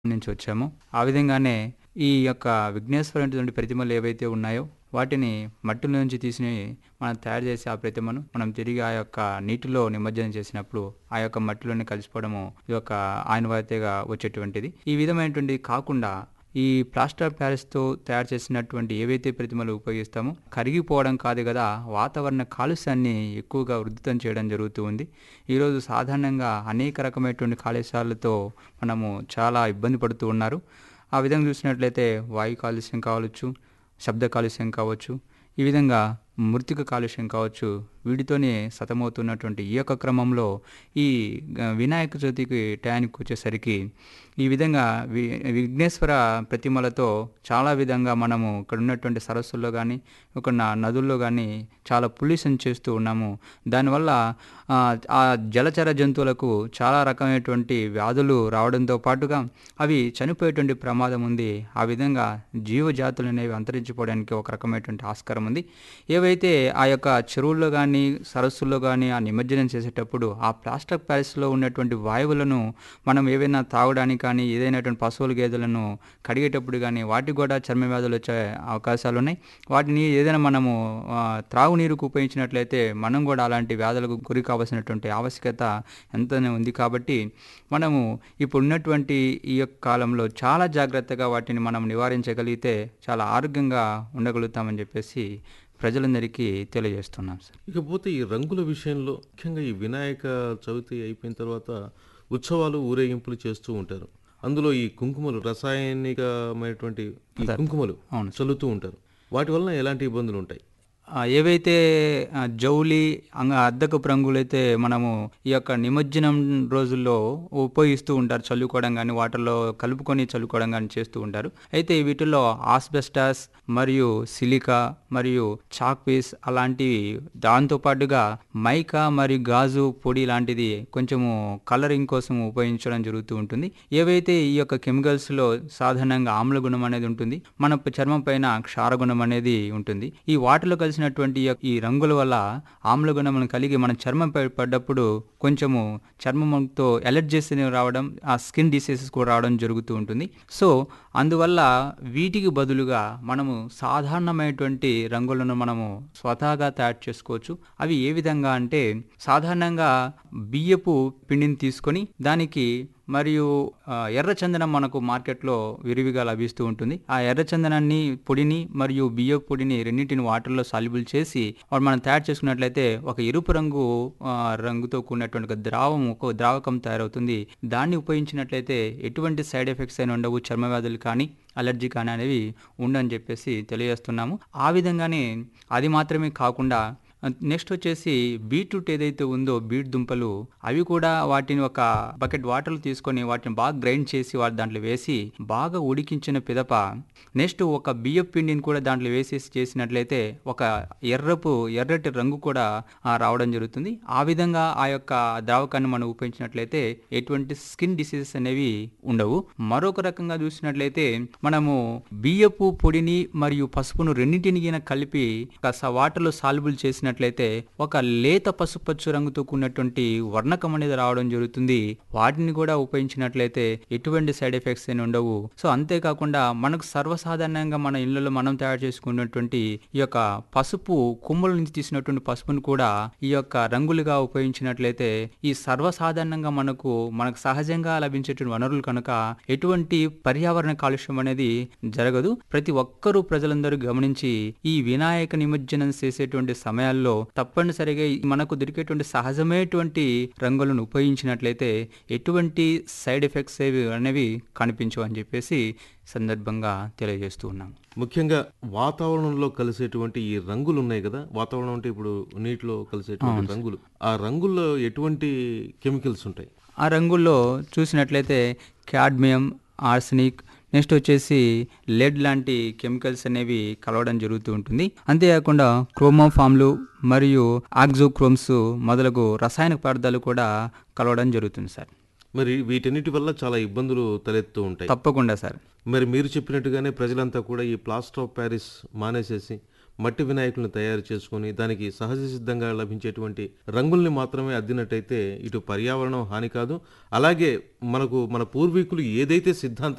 నుంచి వచ్చాము ఆ విధంగానే ఈ యొక్క విఘ్నేశ్వరుని ప్రతిమలు ఏవైతే ఉన్నాయో వాటిని మట్టిలో నుంచి తీసి మనం తయారు చేసి ఆ ప్రతిమను మనం తిరిగి ఆ యొక్క నీటిలో నిమజ్జనం చేసినప్పుడు ఆ యొక్క మట్టిలోనే కలిసిపోవడము ఈ యొక్క ఆనవాయితీగా వచ్చేటువంటిది ఈ విధమైనటువంటి కాకుండా ఈ ప్లాస్టర్ ఆఫ్ ప్యారిస్తో తయారు చేసినటువంటి ఏవైతే ప్రతిమలు ఉపయోగిస్తామో కరిగిపోవడం కాదు కదా వాతావరణ కాలుష్యాన్ని ఎక్కువగా వృద్ధితం చేయడం జరుగుతూ ఉంది ఈరోజు సాధారణంగా అనేక రకమైనటువంటి కాలుష్యాలతో మనము చాలా ఇబ్బంది పడుతూ ఉన్నారు ఆ విధంగా చూసినట్లయితే వాయు కాలుష్యం కావచ్చు శబ్ద కాలుష్యం కావచ్చు ఈ విధంగా మృతిక కాలుష్యం కావచ్చు వీటితోనే సతమవుతున్నటువంటి ఈ యొక్క క్రమంలో ఈ గ- వినాయక చవితికి టయానికి వచ్చేసరికి ఈ విధంగా వి విఘ్నేశ్వర ప్రతిమలతో చాలా విధంగా మనము ఇక్కడ ఉన్నటువంటి సరస్సుల్లో కానీ ఒక న- నదుల్లో కానీ చాలా పొల్యూషన్ చేస్తూ ఉన్నాము దానివల్ల ఆ, ఆ జలచర జంతువులకు చాలా రకమైనటువంటి వ్యాధులు రావడంతో పాటుగా అవి చనిపోయేటువంటి ప్రమాదం ఉంది ఆ విధంగా జీవజాతులు అనేవి అంతరించిపోవడానికి ఒక రకమైనటువంటి ఆస్కారం ఉంది ఏవైతే ఆ యొక్క చెరువుల్లో కానీ సరస్సుల్లో కానీ ఆ నిమజ్జనం చేసేటప్పుడు ఆ ప్లాస్టిక్ ప్యారిస్లో ఉన్నటువంటి వాయువులను మనం ఏవైనా తాగడానికి కానీ ఏదైనటువంటి పశువుల గేదెలను కడిగేటప్పుడు కానీ వాటికి కూడా చర్మ వ్యాధులు వచ్చే అవకాశాలు ఉన్నాయి వాటిని ఏదైనా మనము ఆ, త్రాగునీరుకు ఉపయోగించినట్లయితే మనం కూడా అలాంటి వ్యాధులకు గురి కావాల్సినటువంటి ఆవశ్యకత ఎంతనే ఉంది కాబట్టి మనము ఇప్పుడు ఉన్నటువంటి ఈ యొక్క కాలంలో చాలా జాగ్రత్తగా వాటిని మనం నివారించగలిగితే చాలా ఆరోగ్యంగా ఉండగలుగుతామని చెప్పేసి ప్రజలందరికీ తెలియజేస్తున్నాం సార్ ఇకపోతే ఈ రంగుల విషయంలో ముఖ్యంగా ఈ వినాయక చవితి అయిపోయిన తర్వాత ఉత్సవాలు ఊరేగింపులు చేస్తూ ఉంటారు అందులో ఈ కుంకుమలు రసాయనికమైనటువంటి ఈ కుంకుమలు అవును. చల్లుతూ ఉంటారు వాటి వలన ఎలాంటి ఇబ్బందులు ఉంటాయి ఆ, ఏవైతే ఆ, జౌలి అంగ అద్దకపు రంగులైతే మనము ఈ యొక్క నిమజ్జనం రోజుల్లో ఉపయోగిస్తూ ఉంటారు చల్లుకోవడం కానీ వాటర్లో కలుపుకొని చల్లుకోవడం కానీ చేస్తూ ఉంటారు అయితే వీటిల్లో ఆస్బెస్టాస్ మరియు సిలికా మరియు చాక్ పీస్ అలాంటివి దాంతో పాటుగా మైకా మరియు గాజు పొడి లాంటిది కొంచెము కలరింగ్ కోసం ఉపయోగించడం జరుగుతూ ఉంటుంది ఏవైతే ఈ యొక్క కెమికల్స్ లో సాధారణంగా ఆమ్ల గుణం అనేది ఉంటుంది మన ప- చర్మం పైన క్షార గుణం అనేది ఉంటుంది ఈ వాటిలో కలిసినటువంటి ఈ యొక్క- ఈ రంగుల వల్ల ఆమ్ల గుణం కలిగి మన చర్మం పై పడ్డప్పుడు కొంచెము చర్మంతో ఎలర్జీస్ అనేవి రావడం ఆ స్కిన్ డిసీజెస్ కూడా రావడం జరుగుతూ ఉంటుంది సో అందువల్ల వీటికి బదులుగా మనము సాధారణమైనటువంటి రంగులను మనము స్వతహాగా తయారు చేసుకోవచ్చు అవి ఏ విధంగా అంటే సాధారణంగా బియ్యపు పిండిని తీసుకొని దానికి మరియు ఆ, ఎర్రచందనం మనకు మార్కెట్లో విరివిగా లభిస్తూ ఉంటుంది ఆ ఎర్రచందనాన్ని పొడిని మరియు బియ్య పొడిని రెండింటిని వాటర్లో సాల్యుబుల్ చేసి వాడు మనం తయారు చేసుకున్నట్లయితే ఒక ఎరుపు రంగు ఆ, రంగుతో కూడినటువంటి ఒక ద్రావం ఒక ద్రావకం తయారవుతుంది దాన్ని ఉపయోగించినట్లయితే ఎటువంటి సైడ్ ఎఫెక్ట్స్ అయినా ఉండవు చర్మ వ్యాధులు కానీ అలర్జీ కానీ అనేవి ఉండని చెప్పేసి తెలియజేస్తున్నాము ఆ విధంగానే అది మాత్రమే కాకుండా నెక్స్ట్ వచ్చేసి బీట్రూట్ ఏదైతే ఉందో బీట్ దుంపలు అవి కూడా వాటిని ఒక బకెట్ వాటర్లు తీసుకొని వాటిని బాగా గ్రైండ్ చేసి వాటి దాంట్లో వేసి బాగా ఉడికించిన పిదప నెక్స్ట్ ఒక బియ్య పిండిని కూడా దాంట్లో వేసేసి చేసినట్లయితే ఒక ఎర్రపు ఎర్రటి రంగు కూడా ఆ, రావడం జరుగుతుంది ఆ విధంగా ఆ యొక్క ద్రావకాన్ని మనం ఉపయోగించినట్లయితే ఎటువంటి స్కిన్ డిసీజెస్ అనేవి ఉండవు మరొక రకంగా చూసినట్లయితే మనము బియ్యపు పొడిని మరియు పసుపును రెండింటిని గిన కలిపి కాస్త వాటర్లో సాల్యుబుల్ చేసినట్లయితే ఒక లేత పసుపచ్చు రంగుతో కూడినటువంటి వర్ణకం అనేది రావడం జరుగుతుంది వాటిని కూడా ఉపయోగించినట్లయితే ఎటువంటి సైడ్ ఎఫెక్ట్స్ అని ఉండవు సో అంతేకాకుండా మనకు సర్వసాధారణంగా మన ఇళ్లలో మనం తయారు చేసుకున్నటువంటి ఈ యొక్క పసుపు కొమ్ముల నుంచి తీసినటువంటి పసుపును కూడా ఈ యొక్క రంగులుగా ఉపయోగించినట్లయితే ఈ సర్వసాధారణంగా మనకు మనకు సహజంగా లభించేటువంటి వనరులు కనుక ఎటువంటి పర్యావరణ కాలుష్యం అనేది జరగదు ప్రతి ఒక్కరూ ప్రజలందరూ గమనించి ఈ వినాయక నిమజ్జనం చేసేటువంటి సమయాల్లో తప్పనిసరిగా ఈ మనకు దొరికేటువంటి సహజమైనటువంటి రంగులను ఉపయోగించినట్లయితే ఎటువంటి సైడ్ ఎఫెక్ట్స్ ఏవి అనేవి కనిపించవు అని చెప్పేసి సందర్భంగా తెలియజేస్తూ ఉన్నాం ముఖ్యంగా వాతావరణంలో కలిసేటువంటి ఈ రంగులు ఉన్నాయి కదా వాతావరణం అంటే ఇప్పుడు నీటిలో కలిసేటువంటి రంగులు ఆ రంగుల్లో ఎటువంటి కెమికల్స్ ఉంటాయి ఆ రంగుల్లో చూసినట్లయితే క్యాడ్మియం ఆర్సనిక్ నెక్స్ట్ వచ్చేసి లెడ్ లాంటి కెమికల్స్ అనేవి కలవడం జరుగుతూ ఉంటుంది అంతేకాకుండా క్రోమోఫామ్లు మరియు ఆక్జోక్రోమ్స్ మొదలగు రసాయన పదార్థాలు కూడా కలవడం జరుగుతుంది సార్ మరి వీటన్నిటి వల్ల చాలా ఇబ్బందులు తలెత్తూ ఉంటాయి తప్పకుండా సార్ మరి మీరు చెప్పినట్టుగానే ప్రజలంతా కూడా ఈ ప్లాస్టర్ ఆఫ్ ప్యారిస్ మానేసేసి మట్టి వినాయకులను తయారు చేసుకొని దానికి సహజ సిద్ధంగా లభించేటువంటి రంగుల్ని మాత్రమే అద్దినట్టయితే ఇటు పర్యావరణం హాని కాదు అలాగే మనకు మన పూర్వీకులు ఏదైతే సిద్ధాంతం